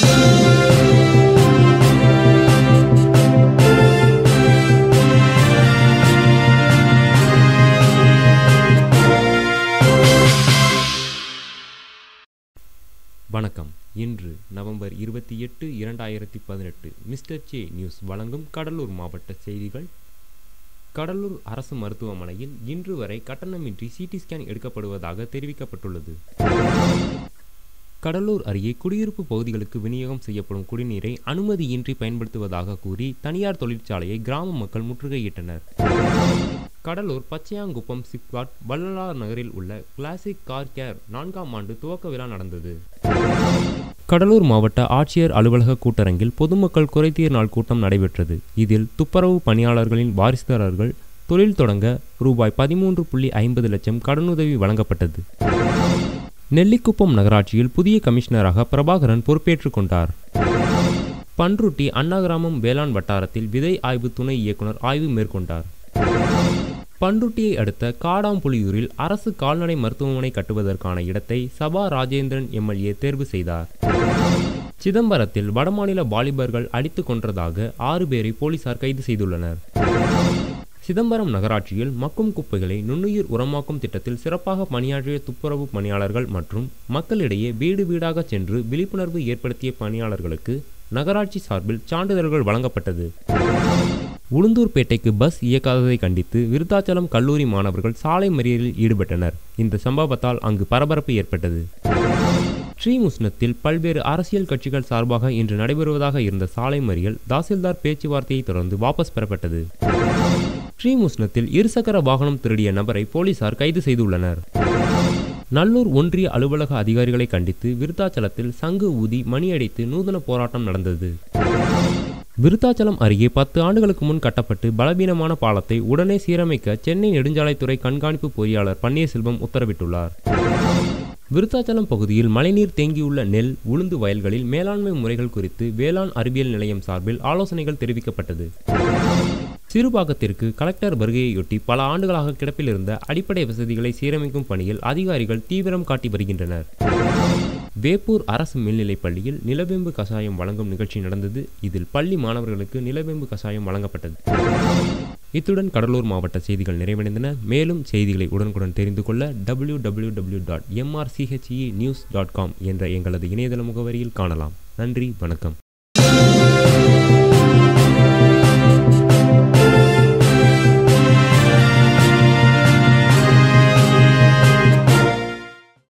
வணக்கம் இன்று நவம்பர் இருபத்தி எட்டு இரண்டாயிரத்தி பதினெட்டு மிஸ்டர் ஜே நியூஸ் வழங்கும் கடலூர் மாவட்ட செய்திகள் கடலூர் அரசு மருத்துவமனையில் இன்று வரை கட்டணமின்றி சிடி ஸ்கேன் எடுக்கப்படுவதாக தெரிவிக்கப்பட்டுள்ளது கடலூர் அருகே குடியிருப்பு பகுதிகளுக்கு விநியோகம் செய்யப்படும் குடிநீரை அனுமதியின்றி பயன்படுத்துவதாக கூறி தனியார் தொழிற்சாலையை கிராம மக்கள் முற்றுகையிட்டனர் கடலூர் பச்சையாங்குப்பம் சிப்காட் வள்ளலார் நகரில் உள்ள கிளாசிக் கார் கேர் நான்காம் ஆண்டு துவக்க விழா நடந்தது கடலூர் மாவட்ட ஆட்சியர் அலுவலக கூட்டரங்கில் பொதுமக்கள் குறைதீர் நாள் கூட்டம் நடைபெற்றது இதில் துப்புரவு பணியாளர்களின் வாரிசுதாரர்கள் தொழில் தொடங்க ரூபாய் பதிமூன்று புள்ளி ஐம்பது லட்சம் கடனுதவி வழங்கப்பட்டது நெல்லிக்குப்பம் நகராட்சியில் புதிய கமிஷனராக பிரபாகரன் பொறுப்பேற்றுக் கொண்டார் பன்ருட்டி அண்ணா கிராமம் வேளாண் வட்டாரத்தில் விதை ஆய்வு துணை இயக்குனர் ஆய்வு மேற்கொண்டார் பன்ருட்டியை அடுத்த காடாம்புலியூரில் அரசு கால்நடை மருத்துவமனை கட்டுவதற்கான இடத்தை சபா ராஜேந்திரன் எம்எல்ஏ தேர்வு செய்தார் சிதம்பரத்தில் வடமாநில வாலிபர்கள் அடித்து கொன்றதாக ஆறு பேரை போலீசார் கைது செய்துள்ளனர் சிதம்பரம் நகராட்சியில் மக்கும் குப்பைகளை நுண்ணுயிர் உரமாக்கும் திட்டத்தில் சிறப்பாக பணியாற்றிய துப்புரவு பணியாளர்கள் மற்றும் மக்களிடையே வீடு வீடாக சென்று விழிப்புணர்வு ஏற்படுத்திய பணியாளர்களுக்கு நகராட்சி சார்பில் சான்றிதழ்கள் வழங்கப்பட்டது உளுந்தூர்பேட்டைக்கு பஸ் இயக்காததை கண்டித்து விருத்தாச்சலம் கல்லூரி மாணவர்கள் சாலை மறியலில் ஈடுபட்டனர் இந்த சம்பவத்தால் அங்கு பரபரப்பு ஏற்பட்டது ஸ்ரீமுஷ்ணத்தில் பல்வேறு அரசியல் கட்சிகள் சார்பாக இன்று நடைபெறுவதாக இருந்த சாலை மறியல் தாசில்தார் பேச்சுவார்த்தையை தொடர்ந்து வாபஸ் பெறப்பட்டது ஸ்ரீமுஷ்ணத்தில் இருசக்கர வாகனம் திருடிய நபரை போலீசார் கைது செய்துள்ளனர் நல்லூர் ஒன்றிய அலுவலக அதிகாரிகளை கண்டித்து விருத்தாச்சலத்தில் சங்கு ஊதி மணியடித்து நூதன போராட்டம் நடந்தது விருத்தாச்சலம் அருகே பத்து ஆண்டுகளுக்கு முன் கட்டப்பட்டு பலவீனமான பாலத்தை உடனே சீரமைக்க சென்னை நெடுஞ்சாலைத்துறை கண்காணிப்பு பொறியாளர் பன்னீர்செல்வம் உத்தரவிட்டுள்ளார் விருத்தாச்சலம் பகுதியில் மழைநீர் தேங்கியுள்ள நெல் உளுந்து வயல்களில் மேலாண்மை முறைகள் குறித்து வேளாண் அறிவியல் நிலையம் சார்பில் ஆலோசனைகள் தெரிவிக்கப்பட்டது சிறுபாக்கத்திற்கு கலெக்டர் வருகையொட்டி பல ஆண்டுகளாக கிடப்பில் இருந்த அடிப்படை வசதிகளை சீரமைக்கும் பணியில் அதிகாரிகள் தீவிரம் காட்டி வருகின்றனர் வேப்பூர் அரசு மேல்நிலைப் பள்ளியில் நிலவேம்பு கஷாயம் வழங்கும் நிகழ்ச்சி நடந்தது இதில் பள்ளி மாணவர்களுக்கு நிலவேம்பு கஷாயம் வழங்கப்பட்டது இத்துடன் கடலூர் மாவட்ட செய்திகள் நிறைவடைந்தன மேலும் செய்திகளை உடனுக்குடன் தெரிந்து கொள்ள W W W dot MRCHE news dot com என்ற எங்களது இணையதள முகவரியில் காணலாம் நன்றி வணக்கம்